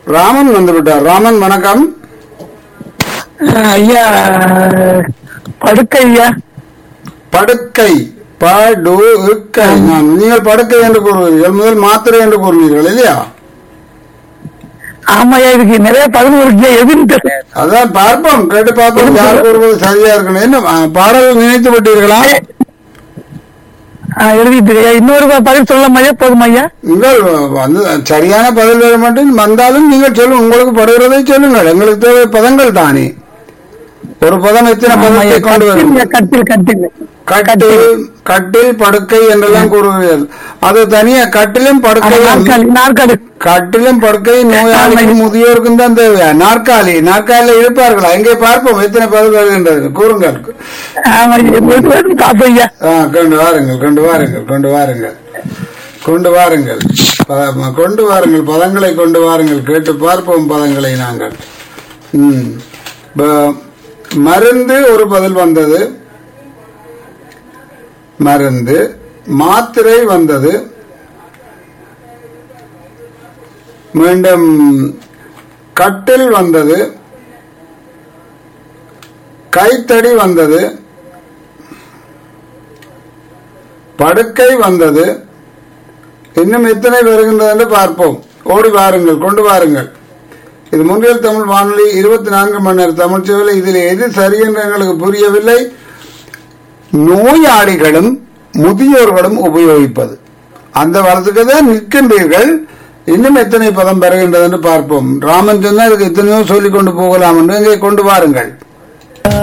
ராமன் வந்து விட்டார் ராமன் வணக்கம் ஐயா படுக்கை ஐயா படுக்கை படுக்கை நான் நீங்கள் படுக்கை என்று கூறுவீர்கள் முதல் மாத்திரை என்று கூறுவீர்கள் இல்லையா ஆமாய்யா இதுக்கு நிறைய பதில் இருக்கு எதுன்னு தெரியல அதான் பார்ப்போம் கேட்டு பார்ப்போம் யார் கூறுவது சரியா இருக்கணும் என்ன ஆ, பாடல் நினைத்து விட்டீர்களா ஆ, எழுதிட்டு இருக்கேன். ஐயா இன்னொரு பதில் சொல்லலாம் ஐயா போதும் ஐயா நீங்கள் வந்து சரியான பதில் வர மாட்டேன் வந்தாலும் நீங்கள் சொல்லுங்க உங்களுக்கு படுகிறதை சொல்லுங்கள் எங்களுக்கு தேவை பதங்கள் தானே ஒரு பதம் எத்தனை பதத்தை கொண்டு வரும் கட்டில் கட்டில் கட்டில் கட்டில் படுக்கை என்றெல்லாம் கூறுகிறீர்கள் அது தனியா கட்டிலும் படுக்கையும் நாற்காலி நாற்காலி கட்டிலும் படுக்கை நோயாளிக்கும் முதியோருக்கும் தான் தேவையா நாற்காலி நாற்காலியில் இருப்பார்களா எங்கே பார்ப்போம் எத்தனை பதில் வருகின்றது கூறுங்கள் ஆமா ஐயா பாப்போம் ஐயா ஆ, கொண்டு வாருங்கள் கொண்டு வாருங்கள் கொண்டு வாருங்கள் கொண்டு வாருங்கள் ப- கொண்டு வாருங்கள் பதங்களை கொண்டு வாருங்கள் கேட்டு பார்ப்போம் பதங்களை நாங்கள் ம். ப- மருந்து ஒரு பதில் வந்தது மருந்து மாத்திரை வந்தது மீண்டும் கட்டில் வந்தது கைத்தடி வந்தது படுக்கை வந்தது இன்னும் எத்தனை வருகின்றது என்று பார்ப்போம் ஓடி வாருங்கள் கொண்டு வாருங்கள் இது முன்னில் தமிழ் வானொலி இருபத்தி நான்கு மணி நேர தமிழ் சேவையில் இதில் எது சரி என்று எங்களுக்கு புரியவில்லை நோயாளிகளும் முதியோர்களும் உபயோகிப்பது அந்த வளத்துக்கு தான் நிற்கின்றீர்கள் இன்னும் எத்தனை பதம் பெறுகின்றது என்று பார்ப்போம் ராமன் சொன்னா இதுக்கு எத்தனையோ சொல்லிக் கொண்டு போகலாம் என்று இங்கே கொண்டு வாருங்கள்